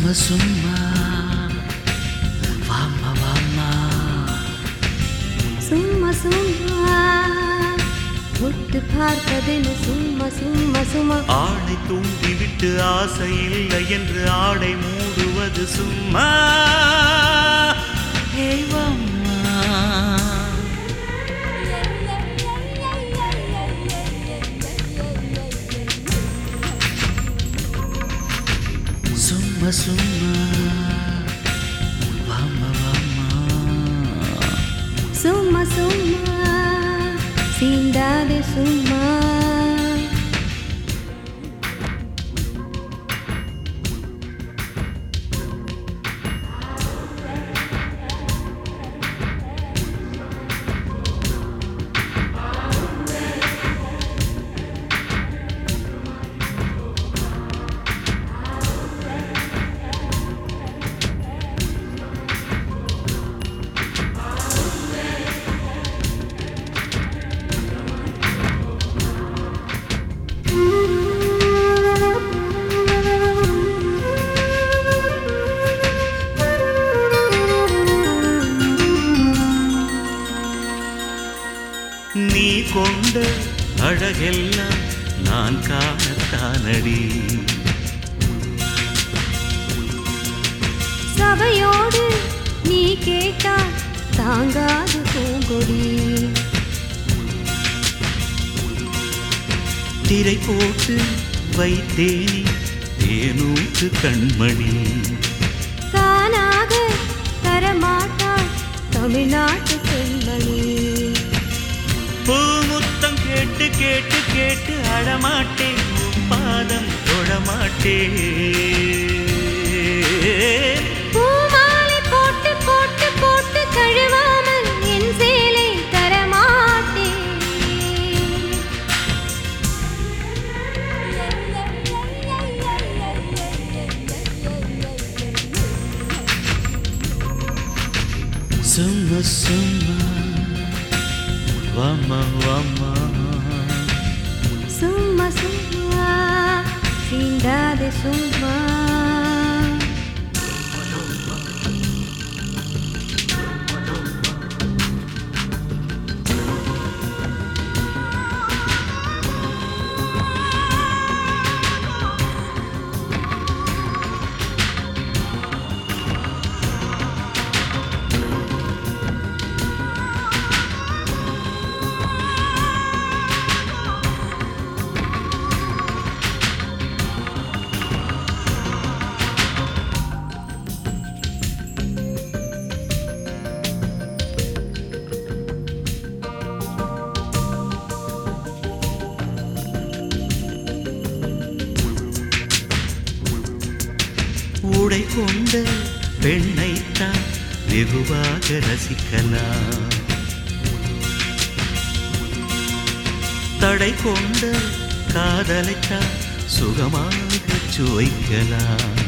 சும்மா சும்மா வாமா வாமா சும்மா சும்மா தொட்டு பார்ப்பதென சும்மா சும்மா சும்மா ஆடை தூண்டிவிட்டு ஆசை இல்லை என்று ஆடை மூடுவது சும்மா ஏய் வாம்மா. சும்மா சும்மா வாமா வாமா சும்மா சும்மா சீண்டாதே சும்மா நீ கொண்ட அழகெல்லாம் நான் காணத்தானடி சபையோடு நீ கேட்டால் தாங்காது பூங்கொடி திரை போட்டு வைத்தேனே தேனூத்து கண்மணி தானாக தரமாட்டாள் தமிழ்நாட்டு பெண்மணி பூமுத்தம் கேட்டு கேட்டு கேட்டு அழமாட்டேன் உன் பாதம் தொழமாட்டேன் பூமாலை போட்டு போட்டு போட்டு கழுவாமல் என் சேலை தரமாட்டேன் சும்மா சும்மா வாமா வாமா சும்மா சும்மா சீண்டாதே சும்மா உடை கொண்ட பெண்ணைத்தான் வெகுவாக ரசிக்கலாம் தடை கொண்ட காதலைத்தான் சுகமாக சுவைக்கலாம்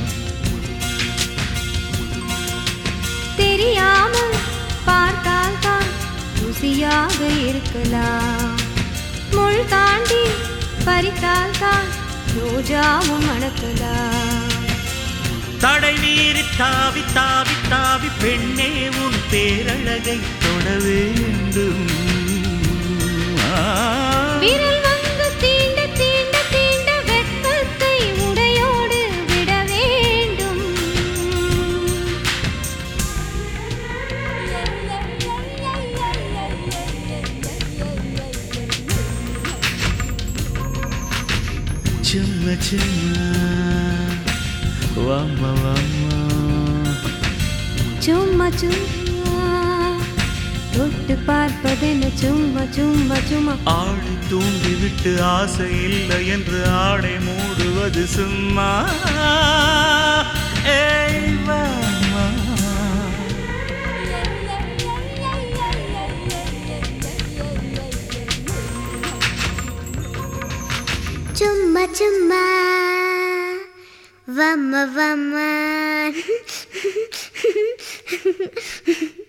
தெரியாமல் பார்த்தால் தான் ருசியாக இருக்கலாம் முள் தாண்டி பறித்தால் தான் ரோஜாவும் மணக்கலாம் தடை மீறி தாவி தாவி தாவி பெண்ணே உன் பேரழகை தொட வேண்டும் ஆ. விரல் வந்து தீண்ட தீண்ட தீண்ட வெட்கத்தை உடையோடு விட வேண்டும் சும்மா சும்மா வாமா வாமா சும்மா சும்மா தொட்டு பார்ப்பதென சும்மா சும்மா சும்மா ஆடை தூண்டி விட்டு ஆசை இல்லை என்று ஆடை மூடுவது சும்மா ஏய் வாமா சும்மா சும்மா வம்ம வம்ம